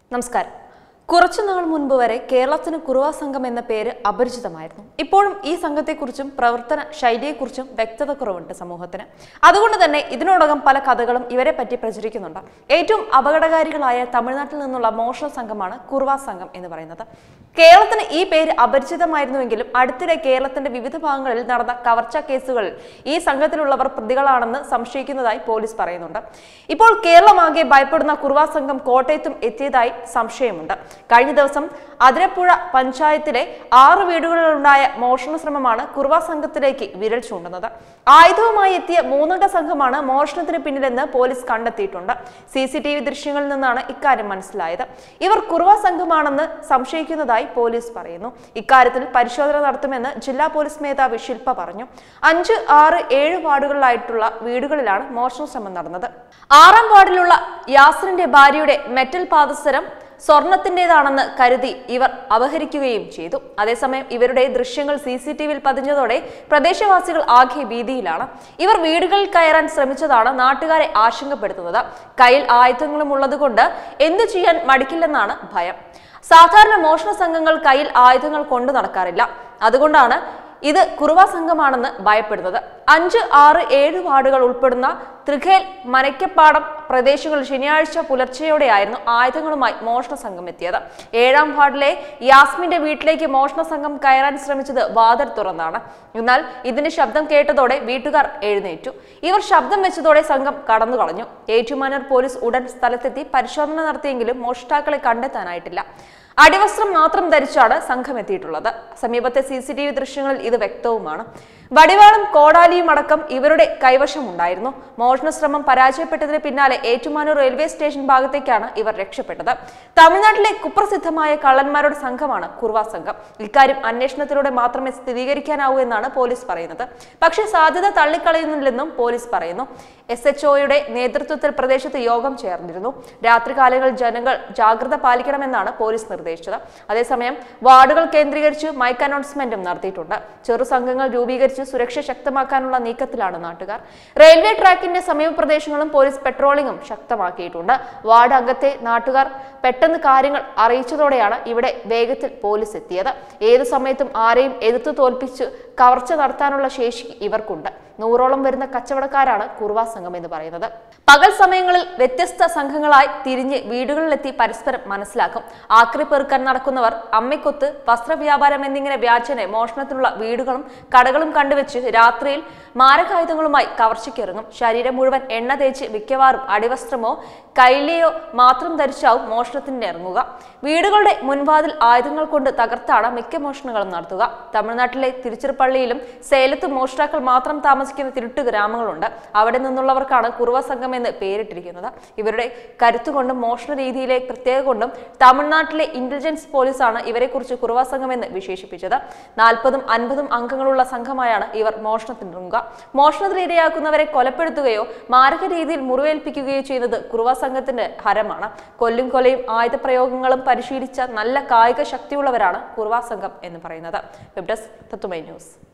നമസ്കാരം കുറച്ചു നാൾ മുൻപ് വരെ കേരളത്തിന് കുറുവ സംഘം എന്ന പേര് അപരിചിതമായിരുന്നു ഇപ്പോഴും ഈ സംഘത്തെക്കുറിച്ചും പ്രവർത്തന ശൈലിയെക്കുറിച്ചും വ്യക്തത കുറവുണ്ട് സമൂഹത്തിന് അതുകൊണ്ട് തന്നെ ഇതിനോടകം പല കഥകളും ഇവരെ പറ്റി പ്രചരിക്കുന്നുണ്ട് ഏറ്റവും അപകടകാരികളായ തമിഴ്നാട്ടിൽ നിന്നുള്ള മോഷണ സംഘമാണ് കുറുവ സംഘം എന്ന് പറയുന്നത് കേരളത്തിന് ഈ പേര് അപരിചിതമായിരുന്നുവെങ്കിലും അടുത്തിടെ കേരളത്തിന്റെ വിവിധ ഭാഗങ്ങളിൽ നടന്ന കവർച്ച കേസുകളിൽ ഈ സംഘത്തിലുള്ളവർ പ്രതികളാണെന്ന് സംശയിക്കുന്നതായി പോലീസ് പറയുന്നുണ്ട് ഇപ്പോൾ കേരളമാകെ ഭയപ്പെടുന്ന കുറുവ സംഘം കോട്ടയത്തും എത്തിയതായി സംശയമുണ്ട് കഴിഞ്ഞ ദിവസം അതിരപ്പുഴ പഞ്ചായത്തിലെ ആറ് വീടുകളിലുണ്ടായ മോഷണ ശ്രമമാണ് കുറുവ സംഘത്തിലേക്ക് വിരൽ ചൂണ്ടുന്നത് ആയുധവുമായി എത്തിയ മൂന്നംഗ സംഘമാണ് മോഷണത്തിന് പിന്നിലെന്ന് പോലീസ് കണ്ടെത്തിയിട്ടുണ്ട് സി സി ടി വി ദൃശ്യങ്ങളിൽ നിന്നാണ് ഇക്കാര്യം മനസ്സിലായത് ഇവർ കുറുവ സംഘമാണെന്ന് സംശയിക്കുന്നതായി പോലീസ് പറയുന്നു ഇക്കാര്യത്തിൽ പരിശോധന നടത്തുമെന്ന് ജില്ലാ പോലീസ് മേധാവി ശില്പ പറഞ്ഞു അഞ്ച് ആറ് ഏഴ് വാർഡുകളിലായിട്ടുള്ള വീടുകളിലാണ് മോഷണ ശ്രമം നടന്നത് ആറാം വാർഡിലുള്ള യാസിറിന്റെ ഭാര്യയുടെ മെറ്റൽ പാദസരം സ്വർണത്തിന്റേതാണെന്ന് കരുതി ഇവർ അപഹരിക്കുകയും ചെയ്തു അതേസമയം ഇവരുടെ ദൃശ്യങ്ങൾ സി സി ടി വിയിൽ പതിഞ്ഞതോടെ പ്രദേശവാസികൾ ആകെ ഭീതിയിലാണ് ഇവർ വീടുകളിൽ കയറാൻ ശ്രമിച്ചതാണ് നാട്ടുകാരെ ആശങ്കപ്പെടുത്തുന്നത് കയ്യിൽ ആയുധങ്ങളും ഉള്ളതുകൊണ്ട് എന്തു ചെയ്യാൻ മടിക്കില്ലെന്നാണ് ഭയം സാധാരണ മോഷണ സംഘങ്ങൾ കയ്യിൽ ആയുധങ്ങൾ കൊണ്ടു നടക്കാറില്ല അതുകൊണ്ടാണ് ഇത് കുറുവ സംഘമാണെന്ന് ഭയപ്പെടുന്നത് അഞ്ച് ആറ് ഏഴ് വാർഡുകൾ ഉൾപ്പെടുന്ന ത്രിഖേൽ മനയ്ക്കപ്പാടം പ്രദേശങ്ങളിൽ ശനിയാഴ്ച പുലർച്ചെയോടെയായിരുന്നു ആയുധങ്ങളുമായി മോഷണ സംഘം എത്തിയത് ഏഴാം വാർഡിലെ യാസ്മിന്റെ വീട്ടിലേക്ക് മോഷണ സംഘം കയറാൻ ശ്രമിച്ചത് വാതിൽ തുറന്നാണ് എന്നാൽ ഇതിന്റെ ശബ്ദം കേട്ടതോടെ വീട്ടുകാർ എഴുന്നേറ്റു ഇവർ ശബ്ദം വെച്ചതോടെ സംഘം കടന്നു കളഞ്ഞു ഏറ്റുമാനൂർ പോലീസ് ഉടൻ സ്ഥലത്തെത്തി പരിശോധന നടത്തിയെങ്കിലും മോഷ്ടാക്കളെ കണ്ടെത്താനായിട്ടില്ല അടിവസ്ത്രം മാത്രം ധരിച്ചാണ് സംഘം എത്തിയിട്ടുള്ളത് സമീപത്തെ സി സി ടി വി ദൃശ്യങ്ങളിൽ ഇത് വ്യക്തവുമാണ് വടിവാളും കോടാലിയും അടക്കം ഇവരുടെ കൈവശമുണ്ടായിരുന്നു മോഷണ ശ്രമം പരാജയപ്പെട്ടതിന് പിന്നാലെ ഏറ്റുമാനൂർ റെയിൽവേ സ്റ്റേഷൻ ഭാഗത്തേക്കാണ് ഇവർ രക്ഷപ്പെട്ടത് തമിഴ്നാട്ടിലെ കുപ്രസിദ്ധമായ കള്ളന്മാരുടെ സംഘമാണ് കുർവ സംഘം ഇക്കാര്യം അന്വേഷണത്തിലൂടെ മാത്രമേ സ്ഥിരീകരിക്കാനാവൂ എന്നാണ് പോലീസ് പറയുന്നത് പക്ഷേ സാധ്യത തള്ളിക്കളയുന്നില്ലെന്നും പോലീസ് പറയുന്നു എസ് എച്ച് ഒയുടെ നേതൃത്വത്തിൽ പ്രദേശത്ത് യോഗം ചേർന്നിരുന്നു രാത്രികാലങ്ങളിൽ ജനങ്ങൾ ജാഗ്രത പാലിക്കണമെന്നാണ് പോലീസ് നിർദ്ദേശിച്ചത് അതേസമയം വാർഡുകൾ കേന്ദ്രീകരിച്ച് മൈക്ക് അനൗൺസ്മെന്റും നടത്തിയിട്ടുണ്ട് ചെറു സംഘങ്ങൾ രൂപീകരിച്ച് സുരക്ഷ ശക്തമാക്കാനുള്ള നീക്കത്തിലാണ് നാട്ടുകാർ റെയിൽവേ ട്രാക്കിന്റെ സമീപ പ്രദേശങ്ങളും പോലീസ് പെട്രോളിംഗും ശക്തമാക്കിയിട്ടുണ്ട് വാർഡ് അംഗത്തെ നാട്ടുകാർ പെട്ടെന്ന് കാര്യങ്ങൾ അറിയിച്ചതോടെയാണ് ഇവിടെ വേഗത്തിൽ പോലീസ് എത്തിയത് ഏതു സമയത്തും ആരെയും എതിർത്ത് തോൽപ്പിച്ച് കവർച്ച നടത്താനുള്ള ശേഷി ഇവർക്കുണ്ട് നൂറോളം വരുന്ന കച്ചവടക്കാരാണ് കുർവാ സംഘം എന്ന് പറയുന്നത് പകൽ സമയങ്ങളിൽ വ്യത്യസ്ത സംഘങ്ങളായി തിരിഞ്ഞ് വീടുകളിലെത്തി പരസ്പരം മനസ്സിലാക്കും ആക്രി പെറുക്കാൻ നടക്കുന്നവർ അമ്മയ്ക്കൊത്ത് വസ്ത്രവ്യാപാരം എന്നിങ്ങനെ വ്യാജനെ മോഷണത്തിനുള്ള വീടുകളും കടകളും കണ്ടുവച്ച് രാത്രിയിൽ മാരകായുധങ്ങളുമായി കവർച്ചയ്ക്കിറങ്ങും ശരീരം മുഴുവൻ എണ്ണ തേച്ച് മിക്കവാറും അടിവസ്ത്രമോ കൈലിയോ മാത്രം ധരിച്ചാവും മോഷണത്തിന് ഇറങ്ങുക വീടുകളുടെ മുൻവാതിൽ ആയുധങ്ങൾ കൊണ്ട് തകർത്താണ് മിക്ക മോഷണങ്ങളും നടത്തുക തമിഴ്നാട്ടിലെ തിരുച്ചിറപ്പള്ളിയിലും സേലത്തും മോഷ്ടാക്കൾ മാത്രം താമസിക്കുന്ന തിരുട്ട് ഗ്രാമങ്ങളുണ്ട് അവിടെ നിന്നുള്ളവർക്കാണ് കുറുവ സംഘം എന്ന് പേരിട്ടിരിക്കുന്നത് ഇവരുടെ കരുത്തുകൊണ്ടും മോഷണ രീതിയിലെ പ്രത്യേക കൊണ്ടും തമിഴ്നാട്ടിലെ ഇന്റലിജൻസ് പോലീസാണ് ഇവരെക്കുറിച്ച് കുറുവ സംഘം എന്ന് വിശേഷിപ്പിച്ചത് നാൽപ്പതും അൻപതും അംഗങ്ങളുള്ള സംഘമായാണ് ഇവർ മോഷണത്തിനിറങ്ങുക മോഷണത്തിന് ഇരയാക്കുന്നവരെ കൊലപ്പെടുത്തുകയോ മാരക രീതിയിൽ മുറിവേൽപ്പിക്കുകയോ ചെയ്യുന്നത് കുറുവ സംഘത്തിന്റെ ഹരമാണ് കൊല്ലും കൊലയും ആയുധപ്രയോഗങ്ങളും പരിശീലിച്ച നല്ല കായിക ശക്തിയുള്ളവരാണ് കുറുവ സംഘം എന്ന് പറയുന്നത് വെബ് ഡെസ്ക് തത്തുമൈ ന്യൂസ്